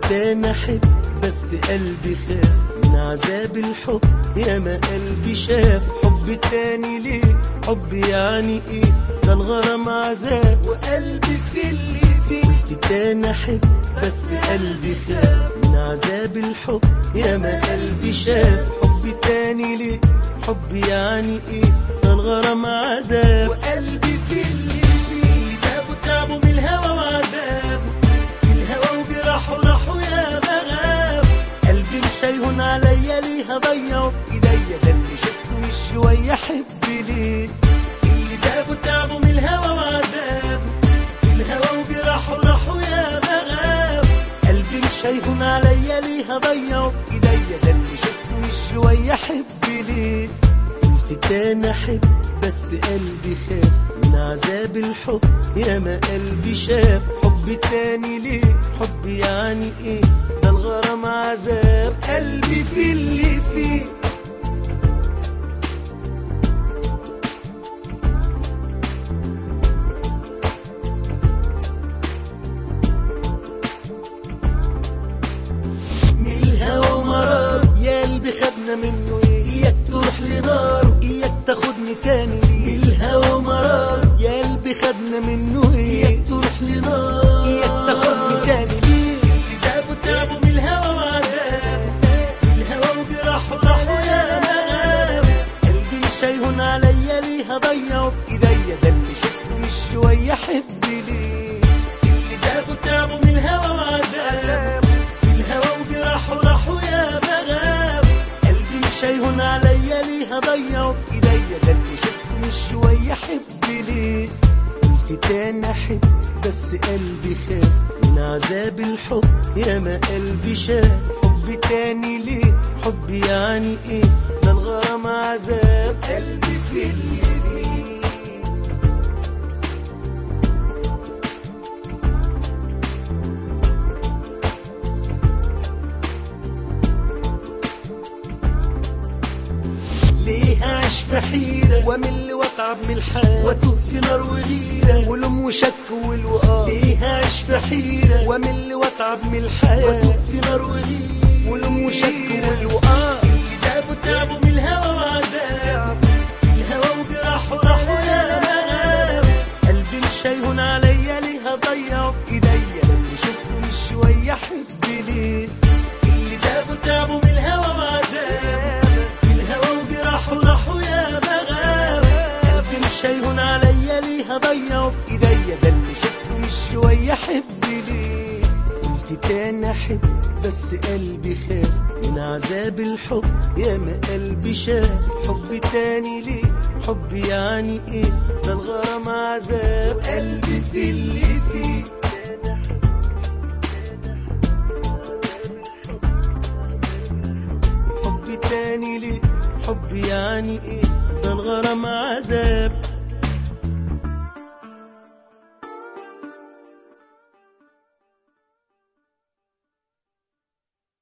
تاني احب بس قلبي خاف من عذاب الحب يا ما قلبي شاف حب تاني ليه حب يعني ايه ده الغرام عذاب وقلبي في اللي فيه قلت تاني احب بس قلبي خاف من عذاب الحب يا ما قلبي شاف حب تاني ليه حب يعني ايه ده الغرام عذاب وقلبي في اللي فيه تعبوا تعبوا من الهوى وعذابه في الهوى وجراحه راحوا يا مغاب قلبي مش هيهون عليا ليه هضيعه بايديا ده اللي شفته مش شويه احب ليه اللي تعبوا تعبوا من الهوى وعذابه في الهوى وجراحه راحوا يا مغاب قلبي مش هيهون عليا ليه هضيعه بايديا ده اللي شفته مش شويه احب ليه قلت تاني احب بس قلبي خاف من عذاب الحب يا ما قلبي شاف حب تاني ليه حب يعني ايه ده الغرام عذاب قلبي في اللي فيه من الهوى ومرار يا قلبي خدنا منه ايه اياك تروح لنار اياك تاخدني تاني ليه من الهوى ومرار يا قلبي خدنا منه ايه اياك تروح لنار اياك تاخدني تاني ليه اللي تعبوا تعبوا من الهوى وعذاب في الهوى وجراحه راحوا يا مغاب قلبي مش هيهون عليا ليه هضيعه بايديا ده اللي شفته مش شويه احب ليه اللي تعبوا تعبوا من الهوى وعذاب في الهوى وجراحه راحوا يا مغاب قلبي مش هيهون عليا ليه هضيعه بايديا ده اللي شفته مش شويه احب ليه قلت تاني احب بس قلبي خاف من عذاب الحب يا ما قلبي شاف حب تاني ليه حب يعني ايه ده الغرام عذاب قلبي في اللي فيه ليه اعيش في حيرة وامل واتعب من الحال واتوه في نار وغيرة ولوم وشك والوقار ليه اعيش في حيرة وامل واتعب من الحال واتوه في نار وغيرة ولوم وشك والوقار اللي تعبوا تعبوا من الهوى وعذاب في الهوى وجراحه راحوا يا مغاب قلبي مش هيهون عليا ليه هضيعه بايديا ده اللي شفته مش شوية احب ليه اللي تعبوا تعبوا من الهوى وعذاب في الهوى وجراحه راحوا يا مغاب قلبي مش هيهون عليا ليه هضيعه بايديا ده اللي شفته مش شويه احب ليه قلت تاني احب بس قلبي خاف من عذاب الحب يا ما قلبي شاف حب تاني ليه حب يعني ايه ده الغرام عذاب قلبي في اللي فيه حب تاني ليه حب يعني ايه ده الغرام عذاب